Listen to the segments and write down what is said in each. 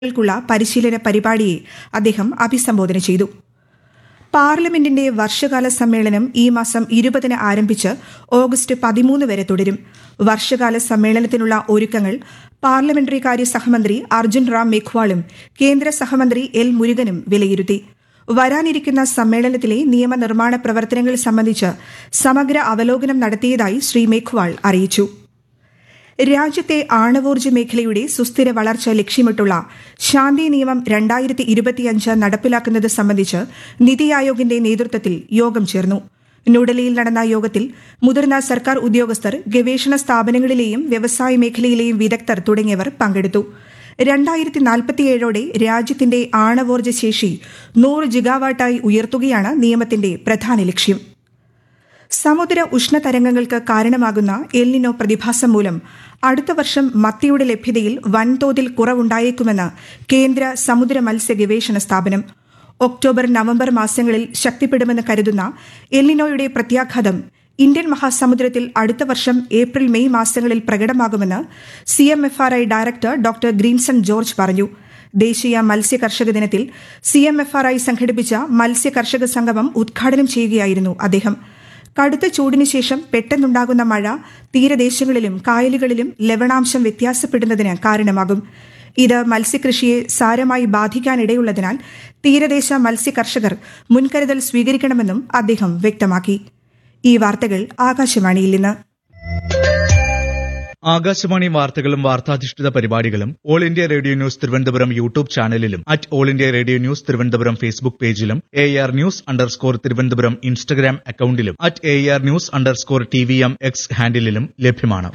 ക്കുള്ള പരിശീലന പരിപാടിയെ അദ്ദേഹം അഭിസംബോധന ചെയ്തു പാർലമെന്റിന്റെ വർഷകാല സമ്മേളനം ഈ മാസം ഇരുപതിന് ആരംഭിച്ച് ഓഗസ്റ്റ് പതിമൂന്ന് വരെ തുടരും വർഷകാല സമ്മേളനത്തിനുള്ള ഒരുക്കങ്ങൾ പാർലമെന്ററി കാര്യ സഹമന്ത്രി അർജുൻ റാം മേഘ്വാളും കേന്ദ്ര സഹമന്ത്രി എൽ മുരുകനും വിലയിരുത്തി വരാനിരിക്കുന്ന സമ്മേളനത്തിലെ നിയമനിർമ്മാണ പ്രവർത്തനങ്ങൾ സംബന്ധിച്ച് സമഗ്ര അവലോകനം നടത്തിയതായി ശ്രീ മേഘ്വാൾ അറിയിച്ചു രാജ്യത്തെ ആണവോർജ്ജ മേഖലയുടെ സുസ്ഥിര വളർച്ച ലക്ഷ്യമിട്ടുള്ള ശാന്തി നിയമം രണ്ടായിരത്തി ഇരുപത്തിയഞ്ച് നടപ്പിലാക്കുന്നത് സംബന്ധിച്ച് നിതി ആയോഗിന്റെ നേതൃത്വത്തിൽ യോഗം ചേർന്നു ന്യൂഡൽഹിയിൽ നടന്ന യോഗത്തിൽ മുതിർന്ന സർക്കാർ ഉദ്യോഗസ്ഥർ ഗവേഷണ സ്ഥാപനങ്ങളിലെയും വ്യവസായ മേഖലയിലെയും വിദഗ്ധർ തുടങ്ങിയവർ പങ്കെടുത്തു രണ്ടായിരത്തി നാൽപ്പത്തിയേഴോടെ രാജ്യത്തിന്റെ ആണവോർജ്ജ ശേഷി നൂറ് ജിഗാവാട്ടായി ഉയർത്തുകയാണ് നിയമത്തിന്റെ പ്രധാന ലക്ഷ്യം സമുദ്ര ഉഷ്ണതരംഗങ്ങൾക്ക് കാരണമാകുന്ന എൽനിനോ പ്രതിഭാസം മൂലം അടുത്ത വർഷം മത്തിയുടെ ലഭ്യതയിൽ വൻതോതിൽ കുറവുണ്ടായേക്കുമെന്ന് കേന്ദ്ര സമുദ്ര മത്സ്യ ഗവേഷണ സ്ഥാപനം ഒക്ടോബർ നവംബർ മാസങ്ങളിൽ ശക്തിപ്പെടുമെന്ന് കരുതുന്ന എൽനിനോയുടെ പ്രത്യാഘാതം ഇന്ത്യൻ മഹാസമുദ്രത്തിൽ അടുത്ത വർഷം ഏപ്രിൽ മെയ് മാസങ്ങളിൽ പ്രകടമാകുമെന്ന് C M F R I director doctor Grinson George പറഞ്ഞു ദേശീയ മത്സ്യ കർഷക ദിനത്തിൽ C M F R I സംഘടിപ്പിച്ച മത്സ്യ കർഷക സംഗമം ഉദ്ഘാടനം ചെയ്യുകയായിരുന്നു അദ്ദേഹം കടുത്ത ചൂടിന് ശേഷം പെട്ടെന്നുണ്ടാകുന്ന മഴ തീരദേശങ്ങളിലും കായലുകളിലും ലവണാംശം വ്യത്യാസപ്പെടുന്നതിന് കാരണമാകും ഇത് മത്സ്യകൃഷിയെ സാരമായി ബാധിക്കാനിടയുള്ളതിനാൽ തീരദേശ മത്സ്യ കർഷകർ മുൻകരുതൽ സ്വീകരിക്കണമെന്നും അദ്ദേഹം വ്യക്തമാക്കി ഈ വാർത്തകൾ ആകാശവാണിയിൽ നിന്ന് ആകാശവാണി വാർത്തകളും വാർത്താധിഷ്ഠിത പരിപാടികളും all India radio news Thiruvananthapuram YouTube ചാനലിലും at all India radio news Thiruvananthapuram Facebook പേജിലും A R news underscore Thiruvananthapuram Instagram അക്കൌണ്ടിലും at A R news underscore T V M X ഹാൻഡിലും ലഭ്യമാണ്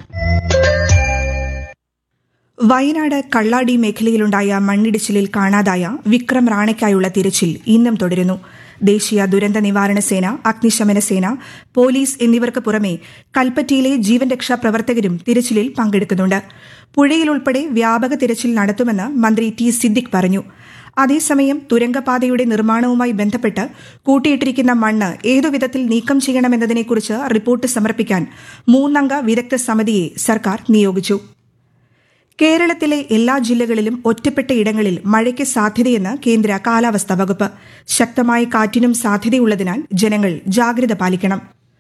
വയനാട് കള്ളാടി മേഖലയിലുണ്ടായ മണ്ണിടിച്ചിലിൽ കാണാതായ വിക്രം റാണയ്ക്കായുള്ള തിരച്ചിൽ ഇന്നും തുടരുന്നു ദേശീയ ദുരന്ത നിവാരണ സേന അഗ്നിശമന സേന പോലീസ് എന്നിവർക്ക് പുറമെ കൽപ്പറ്റയിലെ ജീവൻ രക്ഷാ പ്രവർത്തകരും തിരച്ചിലിൽ പങ്കെടുക്കുന്നുണ്ട് പുഴയിലുൾപ്പെടെ വ്യാപക തിരച്ചിൽ നടത്തുമെന്ന് മന്ത്രി ടി സിദ്ദിഖ് പറഞ്ഞു അതേസമയം തുരങ്കപാതയുടെ നിർമ്മാണവുമായി ബന്ധപ്പെട്ട് കൂട്ടിയിട്ടിരിക്കുന്ന മണ്ണ് ഏതുവിധത്തിൽ നീക്കം ചെയ്യണമെന്നതിനെക്കുറിച്ച് റിപ്പോർട്ട് സമർപ്പിക്കാൻ മൂന്നംഗ വിദഗ്ധ സമിതിയെ സർക്കാർ നിയോഗിച്ചു കേരളത്തിലെ എല്ലാ ജില്ലകളിലും ഒറ്റപ്പെട്ട ഇടങ്ങളിൽ മഴയ്ക്ക് സാധ്യതയെന്ന് കേന്ദ്ര കാലാവസ്ഥാ വകുപ്പ് ശക്തമായ കാറ്റിനും സാധ്യതയുള്ളതിനാൽ ജനങ്ങൾ ജാഗ്രത പാലിക്കണം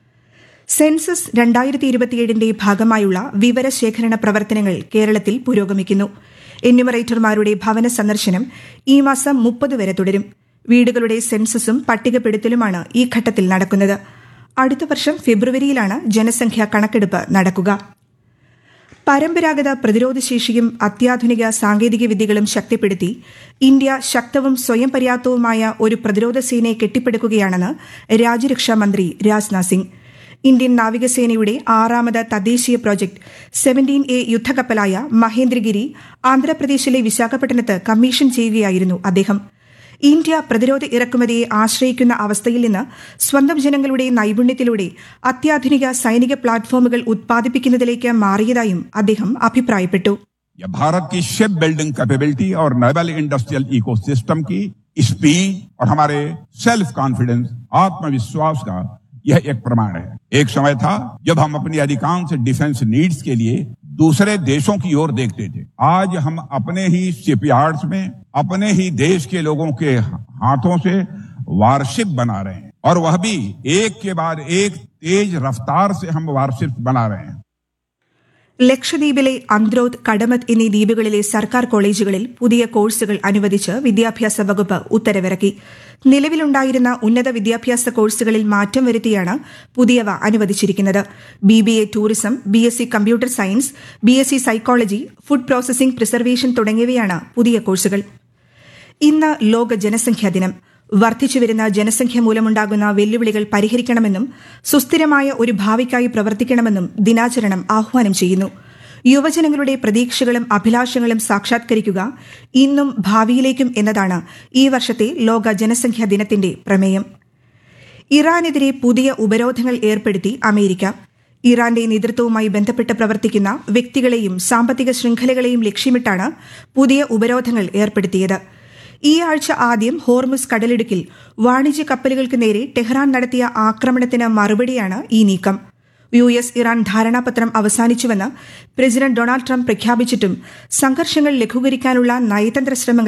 സെൻസസ് രണ്ടായിരത്തി ഇരുപത്തിയേഴിന്റെ ഭാഗമായുള്ള വിവരശേഖരണ പ്രവർത്തനങ്ങൾ കേരളത്തിൽ പുരോഗമിക്കുന്നു എന്യൂമറേറ്റർമാരുടെ ഭവന സന്ദർശനം ഈ മാസം മുപ്പത് വരെ തുടരും വീടുകളുടെ സെൻസസും പട്ടികപ്പെടുത്തലുമാണ് ഈ ഘട്ടത്തിൽ നടക്കുന്നത് അടുത്ത വർഷം ഫെബ്രുവരിയിലാണ് ജനസംഖ്യാ കണക്കെടുപ്പ് നടക്കുക പരമ്പരാഗത പ്രതിരോധശേഷിയും അത്യാധുനിക സാങ്കേതിക വിദ്യകളും ശക്തിപ്പെടുത്തി ഇന്ത്യ ശക്തവും സ്വയം പര്യാപ്തവുമായ ഒരു പ്രതിരോധ സേനയെ കെട്ടിപ്പടുക്കുകയാണെന്ന് രാജ്യരക്ഷാ മന്ത്രി രാജ്നാഥ് സിംഗ് ഇന്ത്യൻ നാവികസേനയുടെ ആറാമത് തദ്ദേശീയ പ്രോജക്ട് സെവന്റീൻ എ യുദ്ധക്കപ്പലായ മഹേന്ദ്രഗിരി ആന്ധ്രാപ്രദേശിലെ വിശാഖപട്ടണത്ത് കമ്മീഷൻ ചെയ്യുകയായിരുന്നു അദ്ദേഹം ഇന്ത്യ പ്രതിരോധ ഇറക്കുമതിയെ ആശ്രയിക്കുന്ന അവസ്ഥയിൽ നിന്ന് സ്വന്തം ജനങ്ങളുടെ നൈപുണ്യത്തിലൂടെ അത്യാധുനിക സൈനിക പ്ലാറ്റ്ഫോമുകൾ ഉത്പാദിപ്പിക്കുന്നതിലേക്ക് മാറിയതായും അദ്ദേഹം അഭിപ്രായപ്പെട്ടു यह भारत की शिप बिल्डिंग कैपेबिलिटी और नेवल इंडस्ट्रियल इकोसिस्टम की स्पीड और हमारे सेल्फ कॉन्फिडेंस आत्मविश्वास का यह एक प्रमाण है एक समय था जब हम अपनी अधिकांश डिफेंस नीड्स के लिए दूसरे देशों की ओर देखते थे आज हम अपने ही शिपयार्ड्स में अपने ही देश के लोगों के हाथों से वारशिप बना रहे हैं और वह भी एक के बाद एक तेज रफ्तार से हम वारशिप बना रहे हैं ലക്ഷദ്വീപിലെ അന്ത്രോത്ത് കടമത്ത് എന്നീ ദ്വീപുകളിലെ സർക്കാർ കോളേജുകളിൽ പുതിയ കോഴ്സുകൾ അനുവദിച്ച് വിദ്യാഭ്യാസ വകുപ്പ് ഉത്തരവിറക്കി നിലവിലുണ്ടായിരുന്ന ഉന്നത വിദ്യാഭ്യാസ കോഴ്സുകളിൽ മാറ്റം വരുത്തിയാണ് പുതിയവ അനുവദിച്ചിരിക്കുന്നത് B B A tourism B S C computer science B S C psychology food processing preservation തുടങ്ങിയവയാണ് പുതിയ കോഴ്സുകൾ ഇന്ന് ലോക ജനസംഖ്യാ ദിനം വർദ്ധിച്ചുവരുന്ന ജനസംഖ്യ മൂലമുണ്ടാകുന്ന വെല്ലുവിളികൾ പരിഹരിക്കണമെന്നും സുസ്ഥിരമായ ഒരു ഭാവിക്കായി പ്രവർത്തിക്കണമെന്നും ദിനാചരണം ആഹ്വാനം ചെയ്യുന്നു യുവജനങ്ങളുടെ പ്രതീക്ഷകളും അഭിലാഷങ്ങളും സാക്ഷാത്കരിക്കുക ഇന്നും ഭാവിയിലേക്കും എന്നതാണ് ഈ വർഷത്തെ ലോക ജനസംഖ്യാ ദിനത്തിന്റെ പ്രമേയം ഇറാനെതിരെ പുതിയ ഉപരോധങ്ങൾ ഏർപ്പെടുത്തി അമേരിക്ക ഇറാന്റെ നേതൃത്വവുമായി ബന്ധപ്പെട്ട് പ്രവർത്തിക്കുന്ന വ്യക്തികളെയും സാമ്പത്തിക ശൃംഖലകളെയും ലക്ഷ്യമിട്ടാണ് പുതിയ ഉപരോധങ്ങൾ ഏർപ്പെടുത്തിയത് ഈ ആഴ്ച ആദ്യം ഹോർമുസ് കടലിടുക്കിൽ വാണിജ്യ കപ്പലുകൾക്ക് നേരെ ടെഹ്റാൻ നടത്തിയ ആക്രമണത്തിന് മറുപടിയാണ് ഈ നീക്കം യു എസ് ഇറാൻ ധാരണാപത്രം അവസാനിച്ചുവെന്ന് പ്രസിഡന്റ് ഡൊണാൾഡ് ട്രംപ് പ്രഖ്യാപിച്ചിട്ടും സംഘർഷങ്ങൾ ലഘൂകരിക്കാനുള്ള നയതന്ത്ര ശ്രമങ്ങൾ